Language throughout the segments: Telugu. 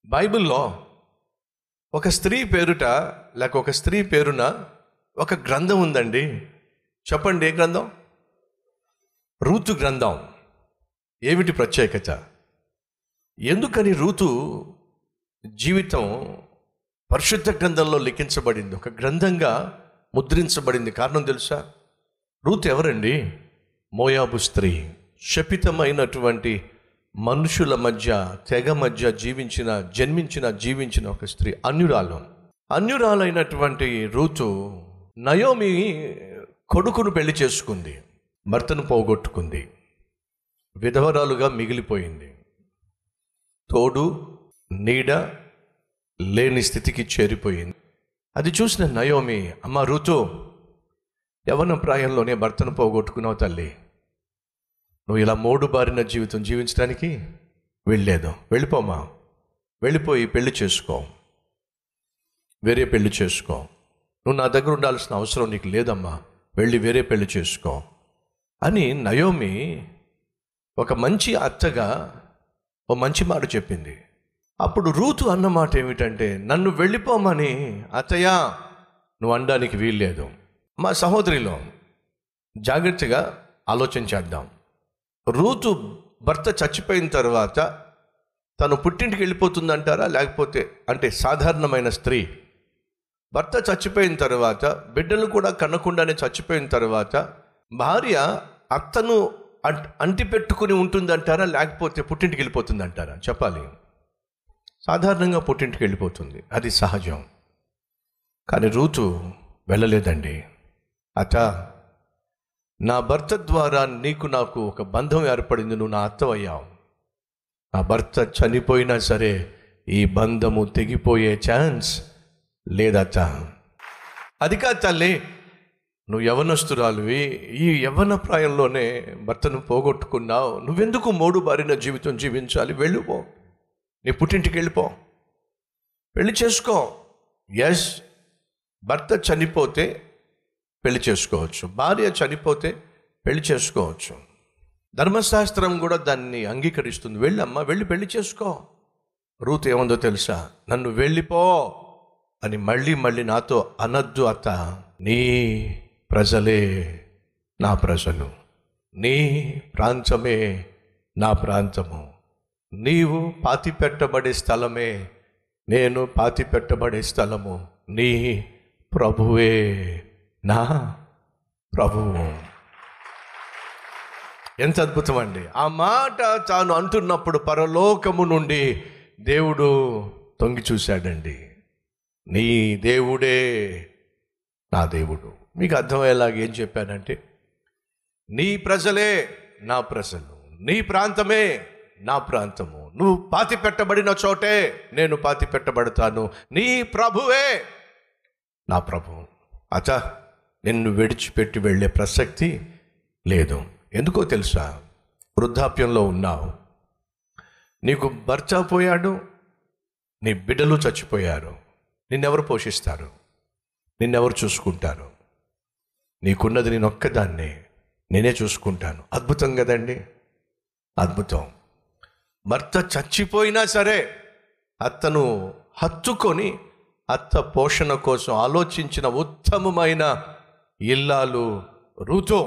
బైబిల్లో ఒక స్త్రీ పేరుట లేక ఒక స్త్రీ పేరున ఒక గ్రంథం ఉందండి చెప్పండి ఏ గ్రంథం రూతు గ్రంథం ఏమిటి ప్రత్యేకత ఎందుకని రూతు జీవితం పరిశుద్ధ గ్రంథంలో లిఖించబడింది ఒక గ్రంథంగా ముద్రించబడింది కారణం తెలుసా రూత్ ఎవరండి మోయాబు స్త్రీ శపితమైనటువంటి మనుషుల మధ్య తెగ మధ్య జీవించిన జన్మించిన జీవించిన ఒక స్త్రీ అన్యురాలు అన్యురాలైనటువంటి రూతు నయోమి కొడుకును పెళ్లి చేసుకుంది భర్తను పోగొట్టుకుంది విధవరాలుగా మిగిలిపోయింది తోడు నీడ లేని స్థితికి చేరిపోయింది అది చూసిన నయోమి అమ్మ ఋతు యవన ప్రాయంలోనే భర్తను పోగొట్టుకున్నావు తల్లి నువ్వు ఇలా మూడు బారిన జీవితం జీవించడానికి వెళ్ళలేదు వెళ్ళిపోమా వెళ్ళిపోయి పెళ్లి చేసుకో వేరే పెళ్లి చేసుకో నువ్వు నా దగ్గర ఉండాల్సిన అవసరం నీకు లేదమ్మా వెళ్ళి వేరే పెళ్లి చేసుకో అని నయోమి ఒక మంచి అత్తగా ఓ మంచి మాట చెప్పింది అప్పుడు రూతు అన్న మాట ఏమిటంటే నన్ను వెళ్ళిపోమని అత్తయ్య నువ్వు అనడానికి వీల్లేదు మా సహోదరిలో జాగ్రత్తగా ఆలోచన చేద్దాం రూతు భర్త చచ్చిపోయిన తర్వాత తను పుట్టింటికి వెళ్ళిపోతుందంటారా లేకపోతే అంటే సాధారణమైన స్త్రీ భర్త చచ్చిపోయిన తర్వాత బిడ్డలు కూడా కనకుండానే చచ్చిపోయిన తర్వాత భార్య అత్తను అంట్ అంటి పెట్టుకుని ఉంటుందంటారా లేకపోతే పుట్టింటికి వెళ్ళిపోతుందంటారా చెప్పాలి సాధారణంగా పుట్టింటికి వెళ్ళిపోతుంది అది సహజం కానీ రూతు వెళ్ళలేదండి అత నా భర్త ద్వారా నీకు నాకు ఒక బంధం ఏర్పడింది నువ్వు నా అత్తవయ్యావు నా భర్త చనిపోయినా సరే ఈ బంధము తెగిపోయే ఛాన్స్ లేదట అది కాదు తల్లి నువ్వు యవనస్తురాలువి ఈ యవ్వన ప్రాయంలోనే భర్తను పోగొట్టుకున్నావు నువ్వెందుకు మూడు బారిన జీవితం జీవించాలి వెళ్ళిపో నీ పుట్టింటికి వెళ్ళిపో పెళ్లి చేసుకో ఎస్ భర్త చనిపోతే పెళ్లి చేసుకోవచ్చు భార్య చనిపోతే పెళ్లి చేసుకోవచ్చు ధర్మశాస్త్రం కూడా దాన్ని అంగీకరిస్తుంది వెళ్ళమ్మా వెళ్ళి పెళ్లి చేసుకో రూత్ ఏముందో తెలుసా నన్ను వెళ్ళిపో అని మళ్ళీ మళ్ళీ నాతో అనద్దు అత్త నీ ప్రజలే నా ప్రజలు నీ ప్రాంతమే నా ప్రాంతము నీవు పాతి పెట్టబడే స్థలమే నేను పాతి పెట్టబడే స్థలము నీ ప్రభువే నా ప్రభువు ఎంత అద్భుతం అండి ఆ మాట తాను అంటున్నప్పుడు పరలోకము నుండి దేవుడు తొంగి చూశాడండి నీ దేవుడే నా దేవుడు మీకు అర్థమయ్యేలాగా ఏం చెప్పానంటే నీ ప్రజలే నా ప్రజలు నీ ప్రాంతమే నా ప్రాంతము నువ్వు పాతి పెట్టబడిన చోటే నేను పాతి పెట్టబడతాను నీ ప్రభువే నా ప్రభు అచ్చా నిన్ను విడిచిపెట్టి వెళ్ళే ప్రసక్తి లేదు ఎందుకో తెలుసా వృద్ధాప్యంలో ఉన్నావు నీకు భర్త పోయాడు నీ బిడ్డలు చచ్చిపోయారు నిన్నెవరు పోషిస్తారు నిన్నెవరు చూసుకుంటారు నీకున్నది నేను ఒక్కదాన్నే నేనే చూసుకుంటాను అద్భుతం కదండి అద్భుతం భర్త చచ్చిపోయినా సరే అత్తను హత్తుకొని అత్త పోషణ కోసం ఆలోచించిన ఉత్తమమైన ఇల్లాలు ఋతు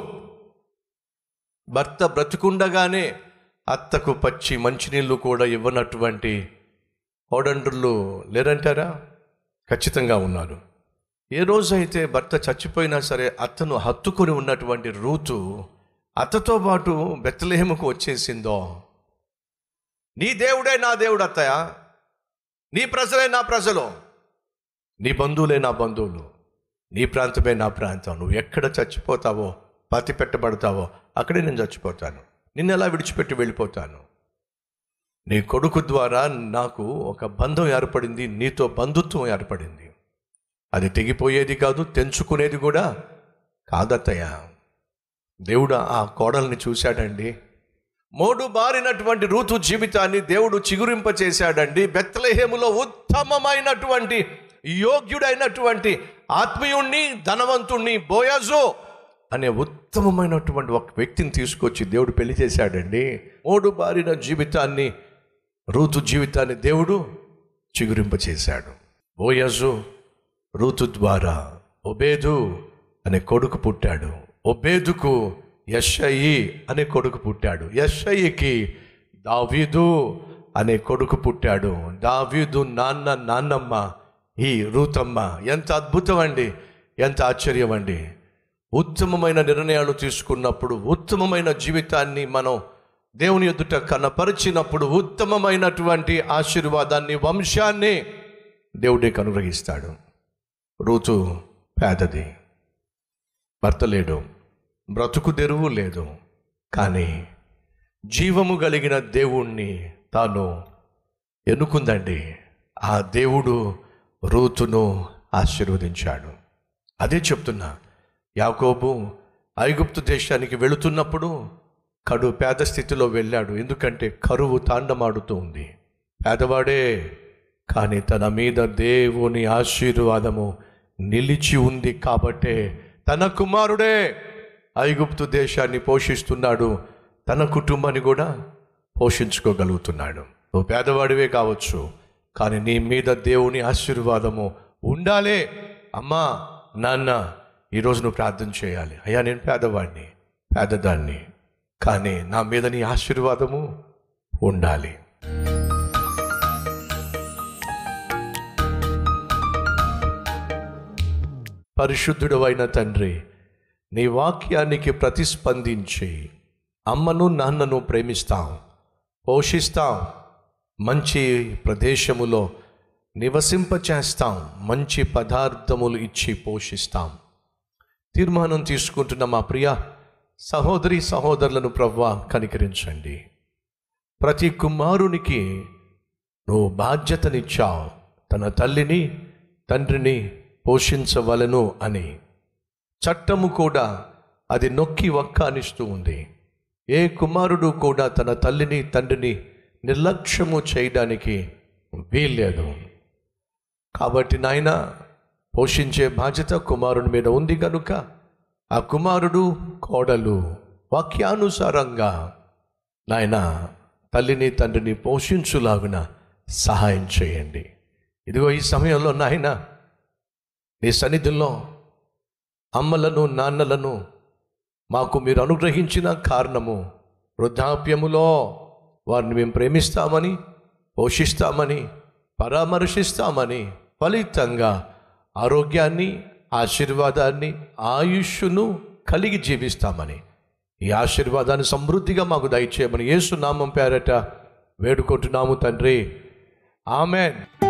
భర్త బ్రతుకుండగానే అత్తకు పచ్చి మంచినీళ్ళు కూడా ఇవ్వనటువంటి కోడండ్రులు లేరంటారా ఖచ్చితంగా ఉన్నారు ఏ రోజైతే భర్త చచ్చిపోయినా సరే అత్తను హత్తుకొని ఉన్నటువంటి రూతు అత్తతో పాటు బెత్తలేహముకు వచ్చేసిందో నీ దేవుడే నా దేవుడు అత్తయ్య నీ ప్రజలే నా ప్రజలు నీ బంధువులే నా బంధువులు నీ ప్రాంతమే నా ప్రాంతం నువ్వు ఎక్కడ చచ్చిపోతావో పాతి పెట్టబడతావో అక్కడే నేను చచ్చిపోతాను నిన్ను ఎలా విడిచిపెట్టి వెళ్ళిపోతాను నీ కొడుకు ద్వారా నాకు ఒక బంధం ఏర్పడింది నీతో బంధుత్వం ఏర్పడింది అది తెగిపోయేది కాదు తెంచుకునేది కూడా కాదత్తయ్య దేవుడు ఆ కోడల్ని చూశాడండి మోడు బారినటువంటి ఋతు జీవితాన్ని దేవుడు చిగురింప చేశాడండి బెత్తలహేములో ఉత్తమమైనటువంటి యోగ్యుడైనటువంటి ఆత్మీయుణ్ణి ధనవంతుణ్ణి బోయాజో అనే ఉత్తమమైనటువంటి ఒక వ్యక్తిని తీసుకొచ్చి దేవుడు పెళ్లి చేశాడండి మోడు బారిన జీవితాన్ని ఋతు జీవితాన్ని దేవుడు చిగురింపచేశాడు బోయజు రూతు ద్వారా ఒబేదు అనే కొడుకు పుట్టాడు ఒబేదుకు యషయి అనే కొడుకు పుట్టాడు యషయికి దావీదు అనే కొడుకు పుట్టాడు దావీదు నాన్న నాన్నమ్మ ఈ రూతమ్మ ఎంత అద్భుతం అండి ఎంత ఆశ్చర్యం అండి ఉత్తమమైన నిర్ణయాలు తీసుకున్నప్పుడు ఉత్తమమైన జీవితాన్ని మనం దేవుని ఎదుట కనపరిచినప్పుడు ఉత్తమమైనటువంటి ఆశీర్వాదాన్ని వంశాన్ని దేవుడే అనుగ్రహిస్తాడు రూతు పేదది భర్త లేడు బ్రతుకు తెరువు లేదు కానీ జీవము కలిగిన దేవుణ్ణి తాను ఎన్నుకుందండి ఆ దేవుడు రూతును ఆశీర్వదించాడు అదే చెప్తున్నా యాకోబు ఐగుప్తు దేశానికి వెళుతున్నప్పుడు కడు పేద స్థితిలో వెళ్ళాడు ఎందుకంటే కరువు తాండమాడుతూ ఉంది పేదవాడే కానీ తన మీద దేవుని ఆశీర్వాదము నిలిచి ఉంది కాబట్టే తన కుమారుడే ఐగుప్తు దేశాన్ని పోషిస్తున్నాడు తన కుటుంబాన్ని కూడా పోషించుకోగలుగుతున్నాడు నువ్వు పేదవాడివే కావచ్చు కానీ నీ మీద దేవుని ఆశీర్వాదము ఉండాలే అమ్మా నాన్న ఈరోజు నువ్వు ప్రార్థన చేయాలి అయ్యా నేను పేదవాడిని పేదదాన్ని కానీ నా మీద నీ ఆశీర్వాదము ఉండాలి పరిశుద్ధుడు అయిన తండ్రి నీ వాక్యానికి ప్రతిస్పందించి అమ్మను నాన్నను ప్రేమిస్తాం పోషిస్తాం మంచి ప్రదేశములో నివసింపచేస్తాం మంచి పదార్థములు ఇచ్చి పోషిస్తాం తీర్మానం తీసుకుంటున్న మా ప్రియ సహోదరి సహోదరులను ప్రవ్వా కనికరించండి ప్రతి కుమారునికి నువ్వు బాధ్యతనిచ్చావు తన తల్లిని తండ్రిని పోషించవలను అని చట్టము కూడా అది నొక్కి వక్కానిస్తూ ఉంది ఏ కుమారుడు కూడా తన తల్లిని తండ్రిని నిర్లక్ష్యము చేయడానికి వీల్లేదు కాబట్టి నాయన పోషించే బాధ్యత కుమారుని మీద ఉంది కనుక ఆ కుమారుడు కోడలు వాక్యానుసారంగా నాయన తల్లిని తండ్రిని పోషించులాగున సహాయం చేయండి ఇదిగో ఈ సమయంలో నాయన నీ సన్నిధిలో అమ్మలను నాన్నలను మాకు మీరు అనుగ్రహించిన కారణము వృద్ధాప్యములో వారిని మేము ప్రేమిస్తామని పోషిస్తామని పరామర్శిస్తామని ఫలితంగా ఆరోగ్యాన్ని ఆశీర్వాదాన్ని ఆయుష్ను కలిగి జీవిస్తామని ఈ ఆశీర్వాదాన్ని సమృద్ధిగా మాకు దయచేయమని యేసు నామం పేరట వేడుకుంటున్నాము తండ్రి ఆమెన్